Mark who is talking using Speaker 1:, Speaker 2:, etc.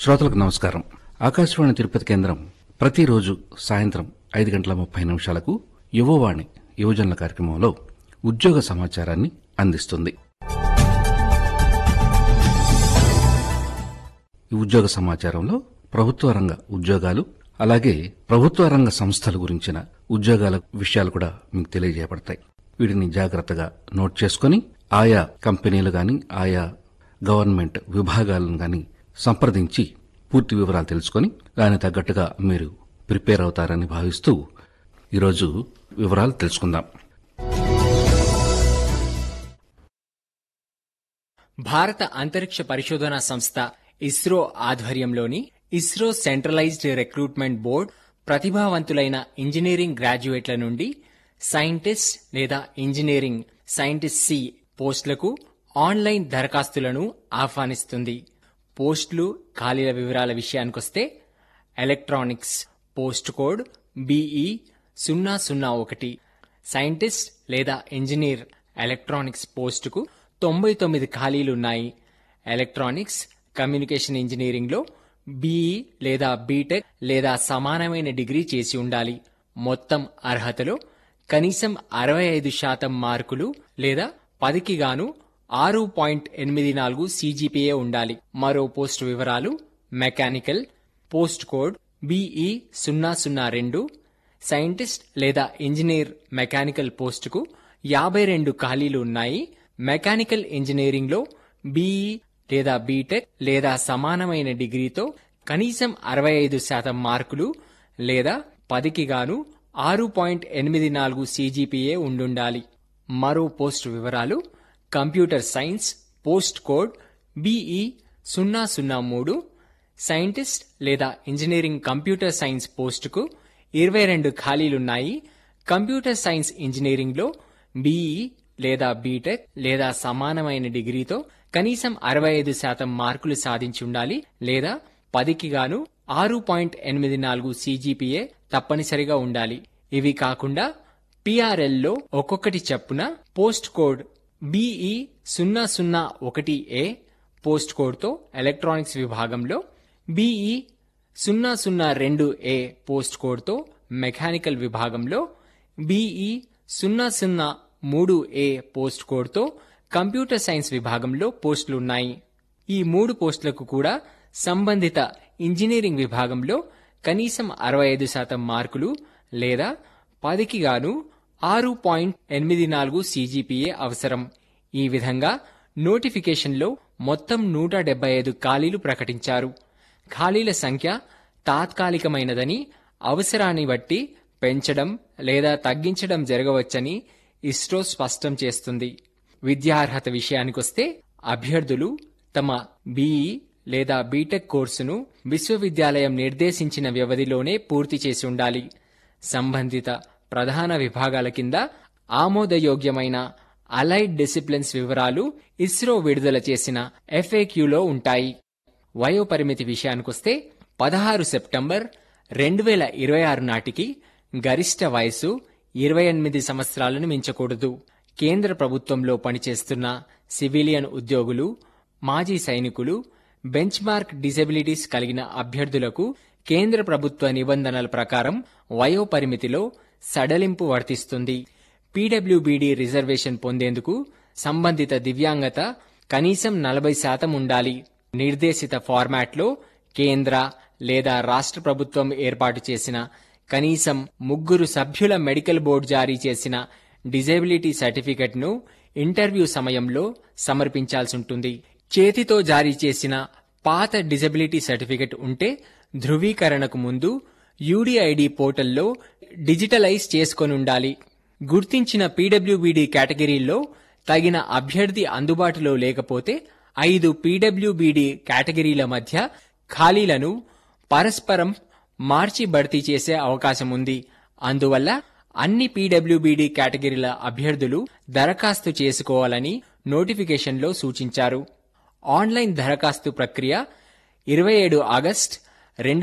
Speaker 1: శ్రోతలకు నమస్కారం ఆకాశవాణి తిరుపతి కేంద్రం ప్రతిరోజు సాయంత్రం ఐదు గంటల ముప్పై నిమిషాలకు యువవాణి యువజనుల కార్యక్రమంలో ఉద్యోగ సమాచారాన్ని అందిస్తుంది ఈ ఉద్యోగ సమాచారంలో ప్రభుత్వ రంగ ఉద్యోగాలు అలాగే ప్రభుత్వ రంగ సంస్థల గురించిన ఉద్యోగాల విషయాలు కూడా మీకు తెలియజేయబడతాయి వీటిని జాగ్రత్తగా నోట్ చేసుకుని ఆయా కంపెనీలు గాని ఆయా గవర్నమెంట్ విభాగాలను గాని సంప్రదించి పూర్తి వివరాలు తెలుసుకొని దానికి తగ్గట్టుగా మీరు ప్రిపేర్ అవుతారని భావిస్తూ ఈరోజు వివరాలు తెలుసుకుందాం
Speaker 2: భారత అంతరిక్ష పరిశోధనా సంస్థ ఇస్రో ఆధ్వర్యంలోని ఇస్రో సెంట్రలైజ్డ్ రిక్రూట్మెంట్ బోర్డ్ ప్రతిభావంతులైన ఇంజనీరింగ్ గ్రాడ్యుయేట్ల నుండి సైంటిస్ట్ లేదా ఇంజనీరింగ్ సైంటిస్ట్ సి పోస్టులకు ఆన్లైన్ దరఖాస్తులను ఆహ్వానిస్తుంది పోస్టులు ఖాళీల వివరాల విషయానికొస్తే ఎలక్ట్రానిక్స్ పోస్ట్ కోడ్ బిఈ సున్నా సున్నా ఒకటి సైంటిస్ట్ లేదా ఇంజనీర్ ఎలక్ట్రానిక్స్ పోస్టుకు తొంభై తొమ్మిది ఖాళీలున్నాయి ఎలక్ట్రానిక్స్ కమ్యూనికేషన్ ఇంజనీరింగ్లో బీఈ లేదా బీటెక్ లేదా సమానమైన డిగ్రీ చేసి ఉండాలి మొత్తం అర్హతలో కనీసం అరవై ఐదు శాతం మార్కులు లేదా పదికి గాను ఆరు పాయింట్ ఎనిమిది నాలుగు సీజీపీఏ ఉండాలి మరో పోస్ట్ వివరాలు మెకానికల్ పోస్ట్ కోడ్ బిఈ సున్నా సున్నా రెండు సైంటిస్ట్ లేదా ఇంజనీర్ మెకానికల్ పోస్టుకు యాభై రెండు ఖాళీలు ఉన్నాయి మెకానికల్ ఇంజనీరింగ్లో బీఈ లేదా బీటెక్ లేదా సమానమైన డిగ్రీతో కనీసం అరవై ఐదు శాతం మార్కులు లేదా పదికి గాను ఆరు పాయింట్ ఎనిమిది నాలుగు సీజీపీఏ ఉండుండాలి మరో పోస్ట్ వివరాలు computer science post code BE సున్నా సున్నా మూడు సైంటిస్ట్ లేదా ఇంజనీరింగ్ కంప్యూటర్ సైన్స్ పోస్టుకు ఇరవై రెండు ఖాళీలున్నాయి కంప్యూటర్ సైన్స్ ఇంజనీరింగ్లో బీఈ లేదా బీటెక్ లేదా సమానమైన డిగ్రీతో కనీసం అరవై ఐదు శాతం మార్కులు సాధించి ఉండాలి లేదా పదికి గాను ఆరు పాయింట్ ఎనిమిది నాలుగు సీజీపీఏ తప్పనిసరిగా ఉండాలి ఇవి కాకుండా పిఆర్ఎల్లో ఒక్కొక్కటి చప్పున పోస్ట్ కోడ్ బిఈ సున్నా సున్నా ఒకటి ఏ పోస్ట్ కోడ్తో ఎలక్ట్రానిక్స్ విభాగంలో బిఈ సున్నా సున్నా రెండు ఏ పోస్ట్ కోడ్తో మెకానికల్ విభాగంలో బిఈ సున్నా సున్నా మూడు ఏ పోస్ట్ కోడ్తో కంప్యూటర్ సైన్స్ విభాగంలో పోస్టులున్నాయి ఈ మూడు పోస్టులకు కూడా సంబంధిత ఇంజనీరింగ్ విభాగంలో కనీసం అరవై ఐదు శాతం మార్కులు లేదా పదికి గాను ఆరు పాయింట్ ఎనిమిది నాలుగు సీజీపీఏ అవసరం ఈ విధంగా నోటిఫికేషన్లో మొత్తం నూట డెబ్బై ఐదు ఖాళీలు ప్రకటించారు ఖాళీల సంఖ్య తాత్కాలికమైనదని అవసరాన్ని బట్టి పెంచడం లేదా తగ్గించడం జరగవచ్చని ఇస్రో స్పష్టం చేస్తుంది విద్యార్హత విషయానికొస్తే అభ్యర్థులు తమ బీఈ లేదా బీటెక్ కోర్సును విశ్వవిద్యాలయం నిర్దేశించిన వ్యవధిలోనే పూర్తి చేసి ఉండాలి సంబంధిత ప్రధాన విభాగాల కింద ఆమోదయోగ్యమైన అలైడ్ డిసిప్లిన్స్ వివరాలు ఇస్రో విడుదల చేసిన ఎఫ్ఏక్యూలో ఉంటాయి వయోపరిమితి విషయానికొస్తే పదహారు సెప్టెంబర్ రెండు వేల ఇరవై ఆరు నాటికి గరిష్ట వయసు ఇరవై ఎనిమిది సంవత్సరాలను మించకూడదు కేంద్ర ప్రభుత్వంలో పనిచేస్తున్న సివిలియన్ ఉద్యోగులు మాజీ సైనికులు బెంచ్ మార్క్ డిసెబిలిటీస్ కలిగిన అభ్యర్థులకు కేంద్ర ప్రభుత్వ నిబంధనల ప్రకారం వయోపరిమితిలో సడలింపు వర్తిస్తుంది పీడబ్ల్యూబీడీ రిజర్వేషన్ పొందేందుకు సంబంధిత దివ్యాంగత కనీసం నలభై శాతం ఉండాలి నిర్దేశిత ఫార్మాట్లో కేంద్ర లేదా రాష్ట్ర ప్రభుత్వం ఏర్పాటు చేసిన కనీసం ముగ్గురు సభ్యుల మెడికల్ బోర్డు జారీ చేసిన డిజేబిలిటీ సర్టిఫికెట్ను ఇంటర్వ్యూ సమయంలో సమర్పించాల్సి ఉంటుంది చేతితో జారీ చేసిన పాత డిజబిలిటీ సర్టిఫికెట్ ఉంటే ధృవీకరణకు ముందు యూడిఐడి పోర్టల్లో డిజిటలైజ్ చేసుకొని ఉండాలి గుర్తించిన పీడబ్ల్యూబీడీ కేటగిరీల్లో తగిన అభ్యర్థి అందుబాటులో లేకపోతే ఐదు పీడబ్ల్యూబీడీ కేటగిరీల మధ్య ఖాళీలను పరస్పరం మార్చి భర్తీ చేసే అవకాశం ఉంది అందువల్ల అన్ని పీడబ్ల్యూబీడీ కేటగిరీల అభ్యర్థులు దరఖాస్తు చేసుకోవాలని నోటిఫికేషన్లో సూచించారు ఆన్లైన్ దరఖాస్తు ప్రక్రియ ఇరవై ఏడు ఆగస్ట్ రెండు